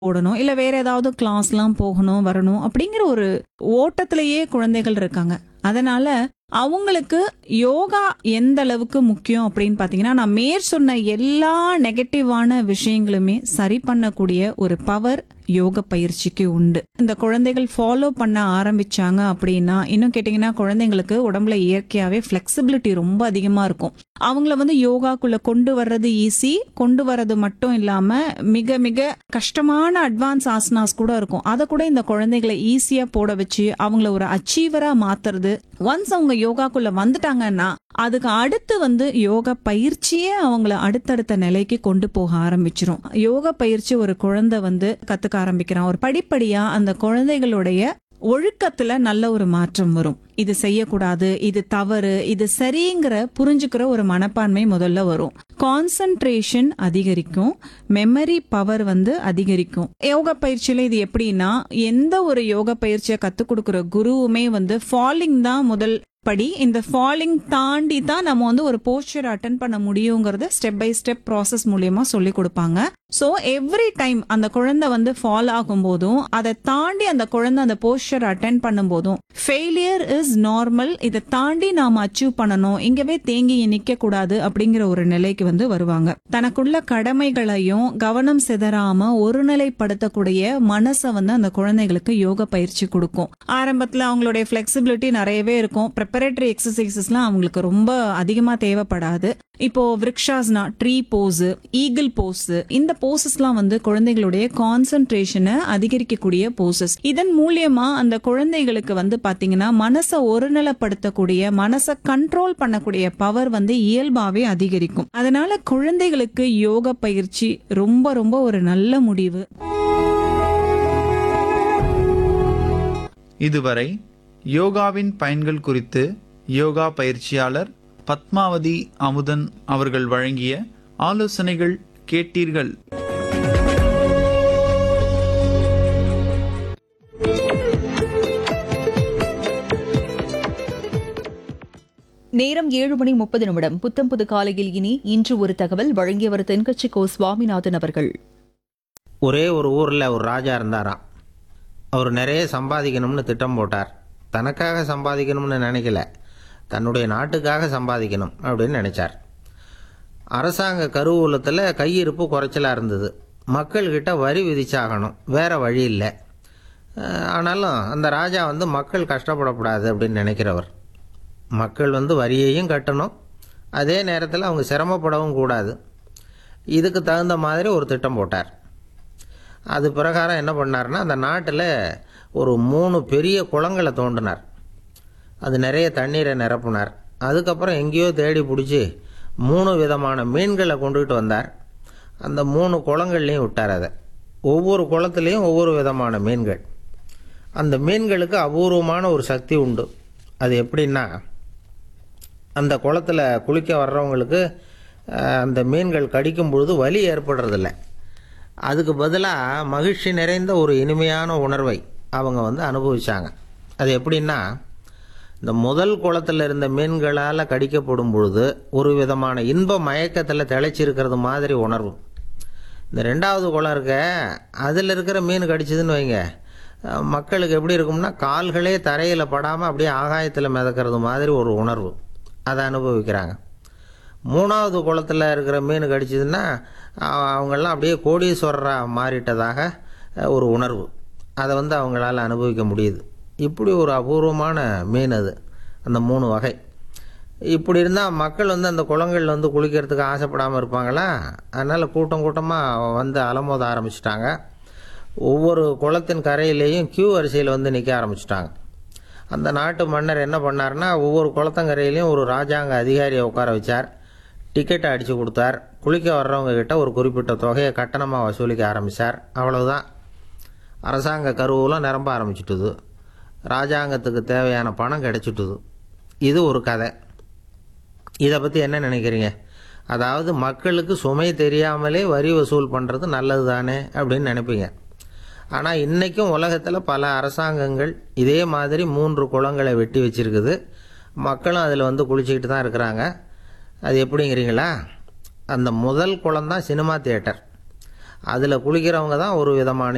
போடணும் இல்ல வேற ஏதாவது கிளாஸ்லாம் போகணும் வரணும் அப்படிங்கிற ஒரு ஓட்டத்திலேயே குழந்தைகள் இருக்காங்க அதனால அவங்களுக்கு யோகா எந்த அளவுக்கு முக்கியம் அப்படின்னு பாத்தீங்கன்னா நான் மேற் சொன்ன எல்லா நெகட்டிவான விஷயங்களுமே சரி பண்ணக்கூடிய ஒரு பவர் யோக பயிற்சிக்கு உண்டு இந்த குழந்தைகள் ஃபாலோ பண்ண ஆரம்பிச்சாங்க அப்படின்னா இன்னும் கேட்டீங்கன்னா குழந்தைங்களுக்கு உடம்புல இயற்கையாவே ஃபிளெக்சிபிலிட்டி ரொம்ப அதிகமா இருக்கும் அவங்கள வந்து யோகாக்குள்ள கொண்டு வர்றது ஈஸி கொண்டு வர்றது மட்டும் இல்லாம மிக மிக கஷ்டமான அட்வான்ஸ் ஆசனாஸ் கூட இருக்கும் அதை கூட இந்த குழந்தைகளை ஈஸியா போட வச்சு அவங்கள ஒரு அச்சீவரா மாத்துறது ஒன்ஸ் அவங்க யோகாக்குள்ள வந்துட்டாங்கன்னா அதுக்கு அடுத்து வந்து யோகா பயிற்சியே அவங்கள அடுத்தடுத்த நிலைக்கு கொண்டு போக ஆரம்பிச்சிரும் யோகா பயிற்சி ஒரு குழந்தை வந்து கத்துக்க ஆரம்பிக்கிறான் ஒரு படிப்படியா அந்த குழந்தைகளுடைய ஒழுக்கத்துல நல்ல ஒரு மாற்றம் வரும் இது செய்யக்கூடாது இது தவறு இது சரிங்கிற புரிஞ்சுக்கிற ஒரு மனப்பான்மை முதல்ல வரும் கான்சன்ட்ரேஷன் அதிகரிக்கும் மெமரி பவர் வந்து அதிகரிக்கும் யோகா பயிற்சியில இது எப்படின்னா எந்த ஒரு யோகா பயிற்சியை கத்துக் கொடுக்கிற குருவுமே வந்து ஃபாலிங் தான் முதல் படி இந்த ஃபாலிங் தாண்டி தான் நம்ம வந்து ஒரு போஸ்டர் அட்டன் பண்ண முடியுங்கிறத ஸ்டெப் பை ஸ்டெப் ப்ராசஸ் மூலியமா சொல்லி கொடுப்பாங்க ஸோ எவ்ரி டைம் அந்த குழந்தை வந்து ஃபால் ஆகும் போதும் அதை தாண்டி அந்த குழந்தை அந்த போஸ்டர் அட்டன் பண்ணும் போதும் ஃபெயிலியர் இஸ் நார்மல் இதை தாண்டி நாம அச்சீவ் பண்ணணும் இங்கவே தேங்கி நிக்க கூடாது அப்படிங்கிற ஒரு நிலைக்கு வந்து வருவாங்க தனக்குள்ள கடமைகளையும் கவனம் சிதறாம ஒருநிலைப்படுத்தக்கூடிய மனசை வந்து அந்த குழந்தைகளுக்கு யோக பயிற்சி கொடுக்கும் ஆரம்பத்துல அவங்களுடைய ஃபிளெக்சிபிலிட்டி நிறையவே இருக்கும் ப்ரிப்பரேட்டரி எக்ஸசைசஸ்லாம் அவங்களுக்கு ரொம்ப அதிகமா தேவைப்படாது இப்போ விருக்ஷாஸ்னா ட்ரீ போஸ் ஈகிள் போஸ் இந்த போசஸ்லாம் வந்து குழந்தைகளுடைய கான்சென்ட்ரேஷனை அதிகரிக்கக்கூடிய போசஸ் இதன் மூலியமா அந்த குழந்தைகளுக்கு வந்து பாத்தீங்கன்னா மனசை ஒருநிலைப்படுத்தக்கூடிய மனசை கண்ட்ரோல் பண்ணக்கூடிய பவர் வந்து இயல்பாவே அதிகரிக்கும் அதனால குழந்தைகளுக்கு யோக பயிற்சி ரொம்ப ரொம்ப ஒரு நல்ல முடிவு இதுவரை யோகாவின் பயன்கள் குறித்து யோகா பயிற்சியாளர் பத்மாவதி அமுதன் அவர்கள் வழங்கிய ஆலோசனைகள் கேட்டீர்கள் நேரம் ஏழு மணி முப்பது நிமிடம் புத்தம் புது காலையில் இனி இன்று ஒரு தகவல் வழங்கியவர் தென்கட்சி கோ சுவாமிநாதன் அவர்கள் ஒரே ஒரு ஊரில் ஒரு ராஜா இருந்தாராம் அவர் நிறைய சம்பாதிக்கணும்னு திட்டம் போட்டார் தனக்காக சம்பாதிக்கணும்னு நினைக்கல தன்னுடைய நாட்டுக்காக சம்பாதிக்கணும் அப்படின்னு நினைச்சார் அரசாங்க கருவூலத்தில் கையிருப்பு குறைச்சலாக இருந்தது மக்கள்கிட்ட வரி விதிச்சாகணும் வேற வழி இல்லை அஹ், ஆனாலும் அந்த ராஜா வந்து மக்கள் கஷ்டப்படக்கூடாது அப்படின்னு நினைக்கிறவர் மக்கள் வந்து வரியையும் கட்டணும் அதே நேரத்தில் அவங்க சிரமப்படவும் கூடாது இதுக்கு தகுந்த மாதிரி ஒரு திட்டம் போட்டார் அது பிரகாரம் என்ன பண்ணார்னா அந்த நாட்டில் ஒரு மூணு பெரிய குளங்களை தோண்டினார் அது நிறைய தண்ணீரை நிரப்புனார் அதுக்கப்புறம் எங்கேயோ தேடி பிடிச்சி மூணு விதமான மீன்களை கொண்டுகிட்டு வந்தார் அந்த மூணு குளங்கள்லையும் விட்டார் அதை ஒவ்வொரு குளத்துலேயும் ஒவ்வொரு விதமான மீன்கள் அந்த மீன்களுக்கு அபூர்வமான ஒரு சக்தி உண்டு அது எப்படின்னா அந்த குளத்துல குளிக்க வர்றவங்களுக்கு அஹ், அந்த மீன்கள் கடிக்கும் பொழுது வலி ஏற்படுறதில்ல அதுக்கு பதிலாக மகிழ்ச்சி நிறைந்த ஒரு இனிமையான உணர்வை அவங்க வந்து அனுபவிச்சாங்க அது எப்படின்னா இந்த முதல் குளத்தில் இருந்த மீன்களால் கடிக்கப்படும் பொழுது ஒரு விதமான இன்ப மயக்கத்தில் திளைச்சிருக்கிறது மாதிரி உணர்வு இந்த ரெண்டாவது குளம் இருக்க அதில் இருக்கிற மீன் கடிச்சதுன்னு வைங்க அஹ், மக்களுக்கு எப்படி இருக்கும்னா கால்களே தரையில் படாமல் அப்படியே ஆகாயத்தில் மிதக்கிறது மாதிரி ஒரு உணர்வு அதை அனுபவிக்கிறாங்க மூணாவது குளத்தில் இருக்கிற மீன் கடிச்சதுன்னா அஹ், அவங்கெல்லாம் அப்படியே கோடீஸ்வரராக மாறிட்டதாக அஹ், ஒரு உணர்வு அதை வந்து அவங்களால அனுபவிக்க முடியுது இப்படி ஒரு அபூர்வமான மீன் அது அந்த மூணு வகை இப்படி இருந்தால் மக்கள் வந்து அந்த குளங்களில் வந்து குளிக்கிறதுக்கு ஆசைப்படாமல் இருப்பாங்களா அதனால் கூட்டம் கூட்டமாக வந்து அலமோத ஆரம்பிச்சிட்டாங்க ஒவ்வொரு குளத்தின் கரையிலேயும் கியூ வரிசையில் வந்து நிற்க ஆரம்பிச்சிட்டாங்க அந்த நாட்டு மன்னர் என்ன பண்ணார்னா ஒவ்வொரு குளத்தங்கரையிலையும் ஒரு ராஜாங்க அதிகாரியை உட்கார வச்சார் டிக்கெட்டை அடித்து கொடுத்தார் குளிக்க வர்றவங்க கிட்ட ஒரு குறிப்பிட்ட தொகையை கட்டணமாக வசூலிக்க ஆரம்பித்தார் அவ்வளவுதான் அரசாங்க கருவூலம் நிரம்ப ஆரம்பிச்சிட்டுது ராஜாங்கத்துக்கு தேவையான பணம் கிடைச்சிட்டுது இது ஒரு கதை இதை பற்றி என்ன நினைக்கிறீங்க அதாவது மக்களுக்கு சுமை தெரியாமலே வரி வசூல் பண்ணுறது நல்லது தானே அப்படின்னு நினைப்பீங்க ஆனால் இன்றைக்கும் உலகத்தில் பல அரசாங்கங்கள் இதே மாதிரி மூன்று குளங்களை வெட்டி வச்சிருக்குது மக்களும் அதில் வந்து குளிச்சுக்கிட்டு தான் இருக்கிறாங்க அது எப்படிங்கிறீங்களா அந்த முதல் குளம் தான் சினிமா தியேட்டர் அதில் குளிக்கிறவங்க தான் ஒரு விதமான